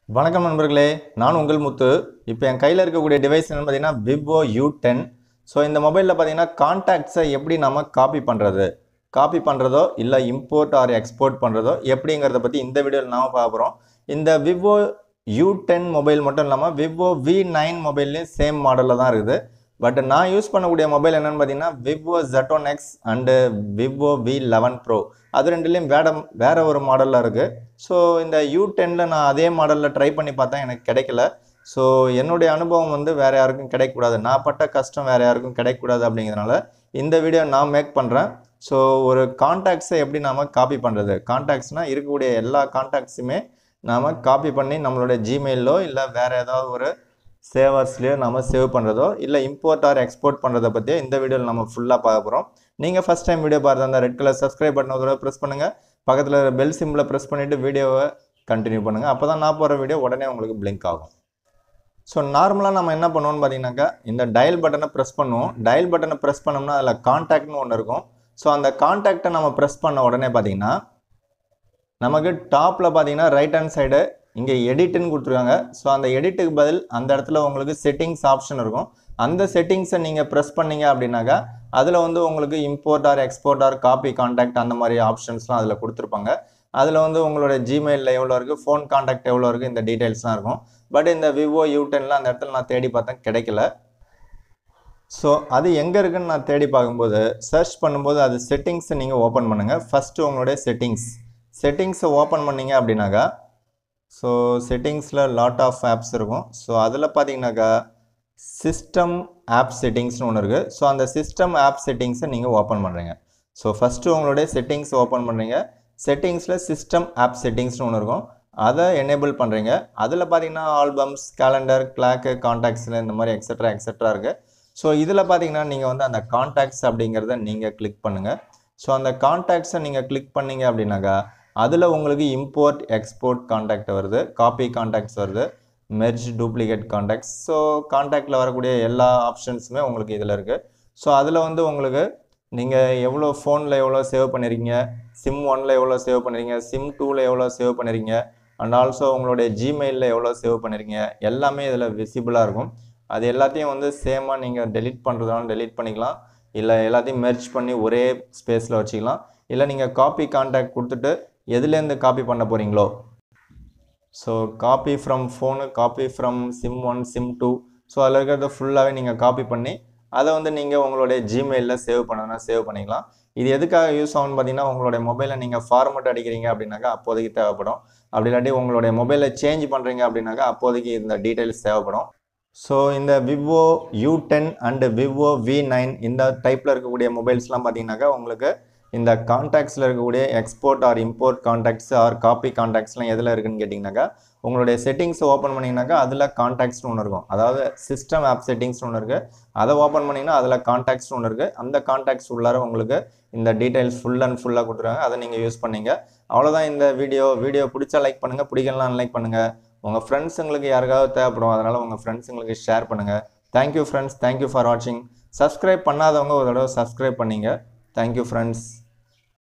வணக்கம் நண்பர்களே நான் உங்கள் முத்து இப்போ என் கையில் இருக்கக்கூடிய டிவைஸ் என்னன்னு பார்த்தீங்கன்னா விவோ யூ டென் ஸோ இந்த மொபைலில் பார்த்தீங்கன்னா கான்டாக்ட்ஸை எப்படி நம்ம காப்பி பண்ணுறது காப்பி பண்ணுறதோ இல்லை இம்போர்ட் ஆர் எக்ஸ்போர்ட் பண்ணுறதோ எப்படிங்கிறத பற்றி இந்த வீடியோவில் நாம பார்க்க போகிறோம் இந்த விவோ யூ டென் மொபைல் மட்டும் இல்லாமல் விவோ வி நைன் மொபைல்லையும் சேம் மாடலில் தான் இருக்குது பட் நான் யூஸ் பண்ணக்கூடிய மொபைல் என்னென்னு பார்த்தீங்கன்னா Vivo Z one X and Vivo V eleven pro அது ரெண்டுலேயும் வேற வேற ஒரு மாடலில் இருக்குது ஸோ இந்த யூ டென்னில் நான் அதே மாடலில் ட்ரை பண்ணி பார்த்தேன் எனக்கு கிடைக்கல ஸோ என்னுடைய அனுபவம் வந்து வேறு யாருக்கும் கிடைக்கக்கூடாது நான் பட்ட கஷ்டம் வேறு யாருக்கும் கிடைக்கக்கூடாது அப்படிங்கிறதுனால இந்த வீடியோ நான் மேக் பண்ணுறேன் ஸோ ஒரு கான்டாக்ட்ஸை எப்படி நாம் காப்பி பண்ணுறது கான்டாக்ட்ஸ்னால் இருக்கக்கூடிய எல்லா கான்டாக்ட்ஸுமே நாம் காப்பி பண்ணி நம்மளுடைய ஜிமெயிலோ இல்லை வேறு ஏதாவது ஒரு சேவர்ஸ்லேயோ நம்ம சேவ் பண்ணுறதோ இல்லை இம்போர்ட் ஆர் எக்ஸ்போர்ட் பண்ணுறதை பற்றியோ இந்த வீடியோவில் நம்ம ஃபுல்லாக பார்க்க போகிறோம் நீங்கள் ஃபஸ்ட் டைம் வீடியோ பார்த்து அந்த ரெட் கலர் சப்ஸ்கிரைப் பட்டன் ஒரு ப்ரெஸ் பண்ணுங்கள் பக்கத்தில் பெல் சிம்பிளை ப்ரெஸ் பண்ணிவிட்டு வீடியோவை கண்டினியூ பண்ணுங்கள் அப்போ தான் நான் போகிற வீடியோ உடனே உங்களுக்கு பிளிங்க் ஆகும் ஸோ நார்மலாக நம்ம என்ன பண்ணுவோம்னு பார்த்தீங்கன்னாக்கா இந்த டயல் பட்டனை ப்ரெஸ் பண்ணுவோம் டயல் பட்டனை ப்ரெஸ் பண்ணோம்னா அதில் கான்டாக்ட்னு ஒன்று இருக்கும் ஸோ அந்த கான்டாக்டை நம்ம ப்ரெஸ் பண்ண உடனே பார்த்தீங்கன்னா நமக்கு டாப்பில் பார்த்தீங்கன்னா ரைட் ஹேண்ட் சைடு இங்கே எடிட்டுன்னு கொடுத்துருக்காங்க ஸோ அந்த எடிட்டுக்கு பதில் அந்த இடத்துல உங்களுக்கு செட்டிங்ஸ் ஆப்ஷன் இருக்கும் அந்த செட்டிங்ஸை நீங்கள் ப்ரெஸ் பண்ணீங்க அப்படின்னாக்கா அதில் வந்து உங்களுக்கு import or export or copy contact அந்த மாதிரி ஆப்ஷன்ஸ்லாம் அதில் கொடுத்துருப்பாங்க அதில் வந்து உங்களோட ஜிமெயிலில் எவ்வளோ இருக்குது ஃபோன் கான்டாக்ட் எவ்வளோ இருக்குது இந்த டீட்டெயில்ஸ்லாம் இருக்கும் பட் இந்த விவோ யூ டென்னில் அந்த இடத்துல நான் தேடி பார்த்தேன் கிடைக்கல ஸோ அது எங்கே இருக்குன்னு நான் தேடி பார்க்கும்போது சர்ச் பண்ணும்போது அது செட்டிங்ஸை நீங்கள் ஓப்பன் பண்ணுங்கள் ஃபஸ்ட்டு உங்களுடைய செட்டிங்ஸ் செட்டிங்ஸை ஓப்பன் பண்ணீங்க அப்படின்னாக்கா ஸோ செட்டிங்ஸில் லாட் ஆஃப் ஆப்ஸ் இருக்கும் ஸோ அதில் பார்த்தீங்கன்னாக்கா சிஸ்டம் ஆப் செட்டிங்ஸ்னு ஒன்று இருக்குது ஸோ அந்த சிஸ்டம் ஆப் செட்டிங்ஸை நீங்கள் ஓப்பன் பண்ணுறீங்க ஸோ ஃபஸ்ட்டு உங்களுடைய செட்டிங்ஸ் ஓப்பன் பண்ணுறீங்க செட்டிங்ஸில் சிஸ்டம் ஆப் செட்டிங்ஸ்னு ஒன்று இருக்கும் அதை எனேபிள் பண்ணுறீங்க அதில் பார்த்தீங்கன்னா ஆல்பம்ஸ் கேலண்டர் கிளாக்கு கான்டாக்ட்ஸில் இந்த மாதிரி எக்ஸட்ரா எக்ஸட்ரா இருக்குது ஸோ இதில் பார்த்தீங்கன்னா நீங்கள் வந்து அந்த கான்டாக்ட்ஸ் அப்படிங்கிறத நீங்கள் கிளிக் பண்ணுங்கள் ஸோ அந்த கான்டாக்ட்ஸை நீங்கள் கிளிக் பண்ணீங்க அப்படின்னாக்கா அதில் உங்களுக்கு இம்போர்ட் எக்ஸ்போர்ட் கான்டாக்ட் வருது காப்பி கான்டாக்ட்ஸ் வருது மெர்ஜ் டூப்ளிகேட் கான்டாக்ட்ஸ் ஸோ கான்டாக்டில் வரக்கூடிய எல்லா ஆப்ஷன்ஸுமே உங்களுக்கு இதில் இருக்குது ஸோ அதில் வந்து உங்களுக்கு நீங்கள் எவ்வளோ ஃபோனில் எவ்வளோ சேவ் பண்ணியிருக்கீங்க சிம் ஒனில் எவ்வளோ சேவ் பண்ணிருக்கீங்க சிம் டூவில் எவ்வளோ சேவ் பண்ணியிருக்கீங்க அண்ட் ஆல்சோ உங்களுடைய ஜிமெயிலில் எவ்வளோ சேவ் பண்ணியிருக்கீங்க எல்லாமே இதில் விசிபிளாக இருக்கும் அது எல்லாத்தையும் வந்து சேமாக நீங்கள் டெலீட் பண்ணுறதாலும் டெலீட் பண்ணிக்கலாம் இல்லை எல்லாத்தையும் மெர்ஜ் பண்ணி ஒரே ஸ்பேஸில் வச்சுக்கலாம் இல்லை நீங்கள் காப்பி கான்டாக்ட் கொடுத்துட்டு எதுலேருந்து காப்பி பண்ண போகிறீங்களோ so copy from phone copy from SIM one SIM two so அதில் இருக்கிறத ஃபுல்லாகவே நீங்கள் காப்பி பண்ணி அதை வந்து நீங்கள் உங்களுடைய ஜிமெயிலில் சேவ் பண்ணனா சேவ் பண்ணிக்கலாம் இது எதுக்காக யூஸ் ஆகும்னு பார்த்தீங்கன்னா உங்களுடைய மொபைலை நீங்கள் ஃபார்மட் அடிக்கிறீங்க அப்படின்னாக்கா அப்போதைக்கு தேவைப்படும் அப்படி இல்லாட்டி உங்களுடைய மொபைலை சேஞ்ச் பண்ணுறீங்க அப்படின்னாக்கா அப்போதைக்கு இந்த டீட்டெயில்ஸ் தேவைப்படும் ஸோ இந்த Vivo U ten and Vivo V nine இந்த டைப்பில் இருக்கக்கூடிய மொபைல்ஸ்லாம் பார்த்தீங்கன்னாக்கா உங்களுக்கு இந்த கான்டாக்ட்ஸில் இருக்கக்கூடிய export or import contacts or copy கான்டாக்ட்ஸ்லாம் எதில் இருக்குன்னு கேட்டிங்கனாக்கா உங்களுடைய செட்டிங்ஸ் ஓப்பன் பண்ணிங்கனாக்கா அதில் கான்டாக்ட்ஸ்னு ஒன்று இருக்கும் அதாவது சிஸ்டம் ஆப் செட்டிங்ஸ்னு ஒன்று இருக்குது அதை ஓப்பன் பண்ணிங்கன்னா அதில் கான்டாக்ட்ஸ்னு ஒன்று இருக்குது அந்த கான்டாக்ட்ஸ் உள்ளார உங்களுக்கு இந்த டீட்டெயில்ஸ் ஃபுல் அண்ட் ஃபுல்லாக கொடுத்துருக்காங்க அதை நீங்கள் யூஸ் பண்ணீங்க அவ்வளோதான் இந்த வீடியோ வீடியோ பிடிச்சா லைக் பண்ணுங்கள் பிடிக்கலாம் அன்லைக் பண்ணுங்கள் உங்கள் ஃப்ரெண்ட்ஸுங்களுக்கு யாருக்காவது தேவைப்படும் அதனால் உங்கள் ஃப்ரெண்ட்ஸுங்களுக்கு ஷேர் பண்ணுங்கள் தேங்க்யூ ஃப்ரெண்ட்ஸ் தேங்க்யூ ஃபார் வாட்சிங் சப்ஸ்கிரைப் பண்ணாதவங்க ஒரு தடவை சப்ஸ்கிரைப் பண்ணீங்க தேங்க்யூ ஃப்ரெண்ட்ஸ்